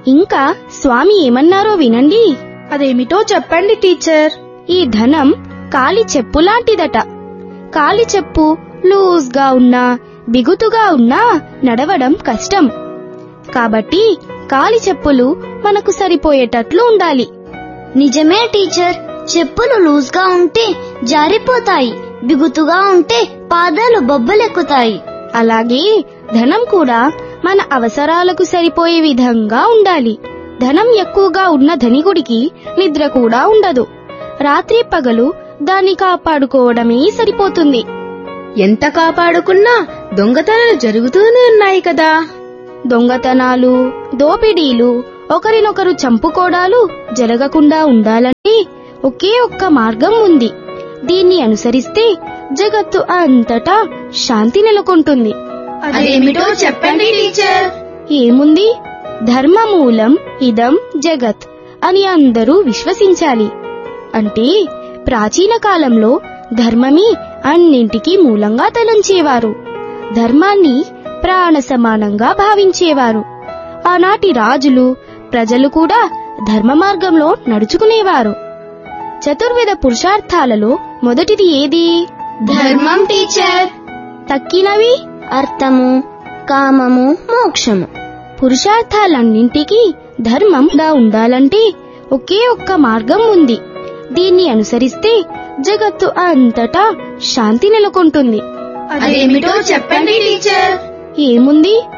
ఇంకా స్వామి ఏమన్నారో వినండి అదేమిటో చెప్పండి టీచర్ ఈ ధనం కాలి చెప్పు లాంటిదట కాలి చెప్పు లూజ్గా ఉన్నా బిగుతుగా ఉన్నా నడవడం కష్టం కాబట్టి కాలి చెప్పులు మనకు సరిపోయేటట్లు ఉండాలి నిజమే టీచర్ చెప్పులు లూజ్ గా ఉంటే జారిపోతాయి బిగుతుగా ఉంటే పాదాలు బొబ్బలెక్కుతాయి అలాగే ధనం కూడా మన అవసరాలకు సరిపోయే విధంగా ఉండాలి ధనం ఎక్కువగా ఉన్న ధనికుడికి నిద్ర కూడా ఉండదు రాత్రి పగలు దాన్ని కాపాడుకోవడమే సరిపోతుంది ఎంత కాపాడుకున్నా దొంగతనాలు జరుగుతూనే ఉన్నాయి కదా దొంగతనాలు దోపిడీలు ఒకరినొకరు చంపుకోవడాలు జరగకుండా ఉండాలంటే ఒకే ఒక్క మార్గం ఉంది దీన్ని అనుసరిస్తే జగత్తు అంతటా శాంతి నెలకొంటుంది అదేమిటో చెప్పండి టీచర్ ఏముంది ధర్మమూలం ఇదం జగత్ అని అందరూ విశ్వసించాలి అంటే ప్రాచీన కాలంలో ధర్మమే అన్నింటికీ మూలంగా తలంచేవారు ధర్మాన్ని ప్రాణ సమానంగా భావించేవారు ఆనాటి రాజులు ప్రజలు కూడా ధర్మ మార్గంలో నడుచుకునేవారు చతుర్విధ పురుషార్థాలలో మొదటిది ఏది ధర్మం టీచర్ తక్కినవి అర్థము కామము మోక్షము పురుషార్థాలన్నింటికీ ధర్మంగా ఉండాలంటే ఒకే ఒక్క మార్గం ఉంది దీన్ని అనుసరిస్తే జగత్తు అంతటా శాంతి నెలకొంటుంది అదేమిటో చెప్పండి టీచర్ ఏముంది